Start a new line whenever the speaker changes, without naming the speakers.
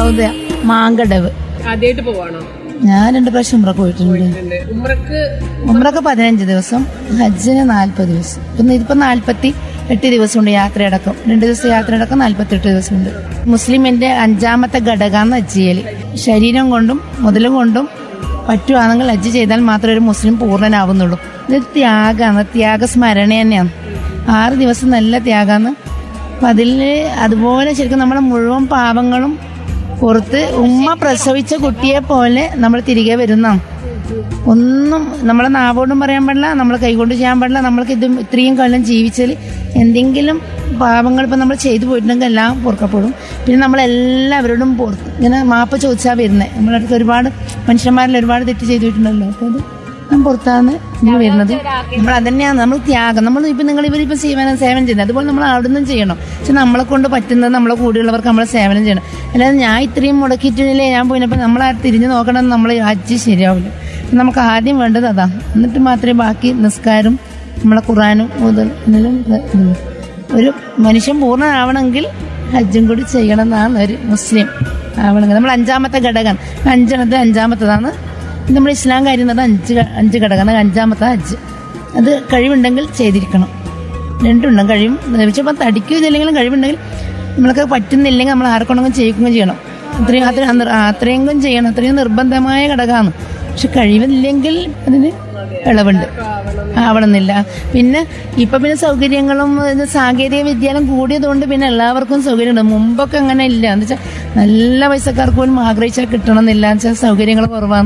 റൗദ മാങ്കടവ്
ആദ്യമായിട്ട് പോവാണോ
ഞാൻ രണ്ട് പ്രാവശ്യം ഉമ്ര പോയിട്ടുണ്ട്
ഉണ്ട്. ഉമ്രക്ക്
ഉമ്രക്ക് പതിനഞ്ച് ദിവസം ഹജ്ജിന് നാൽപ്പത് ദിവസം ഇപ്പം ഇതിപ്പോൾ നാൽപ്പത്തി എട്ട് ദിവസമുണ്ട് യാത്രയടക്കം രണ്ട് ദിവസം യാത്രയടക്കം നാൽപ്പത്തി എട്ട് ദിവസമുണ്ട് മുസ്ലിമിന്റെ അഞ്ചാമത്തെ ഘടകമാണ് ഹജ്ജ് ചെയ്യൽ ശരീരം കൊണ്ടും മുതൽ കൊണ്ടും പറ്റുവാണെങ്കിൽ ഹജ്ജ് ചെയ്താൽ മാത്രമേ ഒരു മുസ്ലിം പൂർണ്ണനാവുന്നുള്ളൂ ഇത് ത്യാഗമാണ് ത്യാഗസ്മരണ തന്നെയാണ് ആറ് ദിവസം നല്ല ത്യാഗമാണ് അപ്പം അതിൽ അതുപോലെ ശരിക്കും നമ്മുടെ മുഴുവൻ പാപങ്ങളും പുറത്ത് ഉമ്മ പ്രസവിച്ച കുട്ടിയെ പോലെ നമ്മൾ തിരികെ വരുന്നതാണ് ഒന്നും നമ്മളെ നാവോടും പറയാൻ പാടില്ല നമ്മളെ കൈകൊണ്ട് ചെയ്യാൻ പാടില്ല നമ്മൾക്ക് ഇത് ഇത്രയും കാലം ജീവിച്ചാൽ എന്തെങ്കിലും പാപങ്ങൾ ഇപ്പം നമ്മൾ ചെയ്തു പോയിട്ടുണ്ടെങ്കിൽ എല്ലാം പൊറുക്കപ്പെടും പിന്നെ നമ്മളെല്ലാവരോടും പുറത്ത് ഇങ്ങനെ മാപ്പ് ചോദിച്ചാൽ വരുന്നത് നമ്മുടെ അടുത്ത് ഒരുപാട് മനുഷ്യന്മാരിൽ ഒരുപാട് തെറ്റ് ചെയ്തിട്ടുണ്ടല്ലോ അപ്പോൾ അത് ഞാൻ പുറത്താണ് ഇങ്ങനെ വരുന്നത് നമ്മൾ അതന്നെയാണ് നമ്മൾ ത്യാഗം നമ്മൾ ഇപ്പം നിങ്ങൾ ഇവരിപ്പം സേവനം സേവനം ചെയ്യുന്നത് അതുപോലെ നമ്മൾ അവിടെ നിന്നും ചെയ്യണം പക്ഷെ നമ്മളെ കൊണ്ട് പറ്റുന്നത് നമ്മളെ കൂടെയുള്ളവർക്ക് നമ്മൾ സേവനം ചെയ്യണം അല്ലാതെ ഞാൻ ഇത്രയും മുടക്കിയിട്ടില്ലേ ഞാൻ പോയിനപ്പോൾ നമ്മൾ ആ തിരിഞ്ഞു നോക്കണം നമ്മൾ ഹജ്ജ് ശരിയാവില്ല നമുക്ക് ആദ്യം വേണ്ടത് അതാ എന്നിട്ട് മാത്രമേ ബാക്കി നിസ്കാരം നമ്മളെ ഖുറാനും മുതൽ ഇതിലും ഇത് ഇതുള്ളൂ. ഒരു മനുഷ്യൻ പൂർണ്ണനാവണമെങ്കിൽ ഹജ്ജും കൂടി ചെയ്യണം എന്നാണ് ഒരു മുസ്ലിം ആവണമെങ്കിൽ നമ്മൾ അഞ്ചാമത്തെ ഘടകം അഞ്ചെണ്ണത്തിൽ അഞ്ചാമത്തതാണ് നമ്മൾ ഇസ്ലാം കാര്യന്നത് അഞ്ച് ഘ- അഞ്ച് ഘടകം അഞ്ചാമത്തെ ഹജ്ജ് അത് കഴിവുണ്ടെങ്കിൽ ചെയ്തിരിക്കണം രണ്ടുണ്ടാവും കഴിവും ചിലപ്പോൾ തടിക്കുകയില്ലെങ്കിലും കഴിവുണ്ടെങ്കിൽ നമ്മൾക്ക് പറ്റുന്നില്ലെങ്കിൽ നമ്മൾ ആർക്കൊണ്ടെങ്കിലും ചെയ്യിക്കുകയും ചെയ്യണം അത്രയും അത്ര അത്രയെങ്കിലും ചെയ്യണം അത്രയും നിർബന്ധമായ ഘടകമാണ് പക്ഷെ കഴിവില്ലെങ്കിൽ അതിന് ഇളവുണ്ട് ആവണമെന്നില്ല പിന്നെ ഇപ്പൊ പിന്നെ സൗകര്യങ്ങളും ഇത് സാങ്കേതിക വിദ്യാലയം കൂടിയതുകൊണ്ട് പിന്നെ എല്ലാവർക്കും സൗകര്യമുണ്ട് മുമ്പൊക്കെ അങ്ങനെ ഇല്ല എന്ന് വെച്ചാൽ നല്ല പൈസക്കാർക്ക് പോലും ആഗ്രഹിച്ചാൽ കിട്ടണമെന്നില്ല എന്ന് വെച്ചാൽ സൗകര്യങ്ങൾ കുറവാണ്